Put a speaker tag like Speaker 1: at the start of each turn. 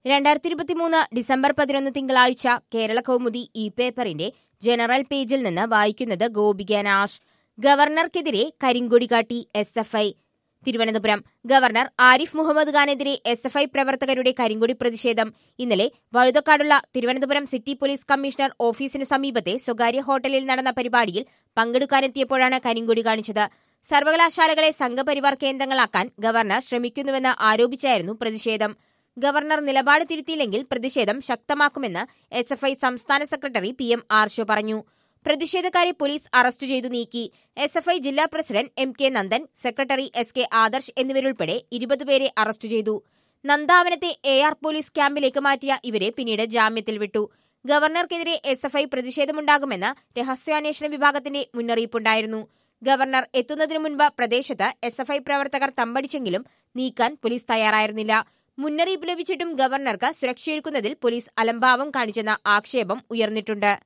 Speaker 1: രണ്ടായിരത്തി ഇരുപത്തിമൂന്ന് ഡിസംബർ പതിനൊന്ന് തിങ്കളാഴ്ച കേരള കൗമുദി ഇ പേപ്പറിന്റെ ജനറൽ പേജിൽ നിന്ന് വായിക്കുന്നത് ഗോപിക നാഷ് ഗവർണർക്കെതിരെ കരിങ്കൊടി കാട്ടി S F I Thiruvananthapuram governor Arif Muhammad ഖാനെതിരെ എസ് എഫ് ഐ പ്രവർത്തകരുടെ കരിങ്കൊടി പ്രതിഷേധം ഇന്നലെ വഴുതക്കാടുള്ള തിരുവനന്തപുരം സിറ്റി പോലീസ് കമ്മീഷണർ ഓഫീസിനു സമീപത്തെ സ്വകാര്യ ഹോട്ടലിൽ നടന്ന പരിപാടിയിൽ പങ്കെടുക്കാനെത്തിയപ്പോഴാണ് കരിങ്കൊടി കാണിച്ചത് സർവകലാശാലകളെ സംഘപരിവാർ കേന്ദ്രങ്ങളാക്കാൻ ഗവർണർ ശ്രമിക്കുന്നുവെന്ന് ആരോപിച്ചായിരുന്നു പ്രതിഷേധം ഗവർണർ നിലപാട് തിരുത്തിയില്ലെങ്കിൽ പ്രതിഷേധം ശക്തമാക്കുമെന്ന് എസ് എഫ് ഐ സംസ്ഥാന സെക്രട്ടറി പി എം ആർഷോ പറഞ്ഞു പ്രതിഷേധക്കാരെ പോലീസ് അറസ്റ്റ് ചെയ്തു നീക്കി എസ് എഫ് ഐ ജില്ലാ president M K Nandan secretary S K Adarsh എന്നിവരുൾപ്പെടെ ഇരുപത് പേരെ അറസ്റ്റ് ചെയ്തു നന്ദാവനത്തെ എ ആർ പോലീസ് ക്യാമ്പിലേക്ക് മാറ്റിയ ഇവരെ പിന്നീട് ജാമ്യത്തിൽ വിട്ടു ഗവർണർക്കെതിരെ എസ് എഫ് ഐ പ്രതിഷേധമുണ്ടാകുമെന്ന് രഹസ്യാന്വേഷണ വിഭാഗത്തിന്റെ മുന്നറിയിപ്പുണ്ടായിരുന്നു ഗവർണർ എത്തുന്നതിനു മുൻപ് പ്രദേശത്ത് എസ് എഫ് ഐ പ്രവർത്തകർ തമ്പടിച്ചെങ്കിലും നീക്കാൻ പോലീസ് തയ്യാറായിരുന്നില്ല മുന്നറിയിപ്പ് ലഭിച്ചിട്ടും ഗവർണർക്ക് സുരക്ഷയൊരുക്കുന്നതിൽ പോലീസ് അലംഭാവം കാണിച്ചെന്ന ആക്ഷേപം ഉയർന്നിട്ടുണ്ട്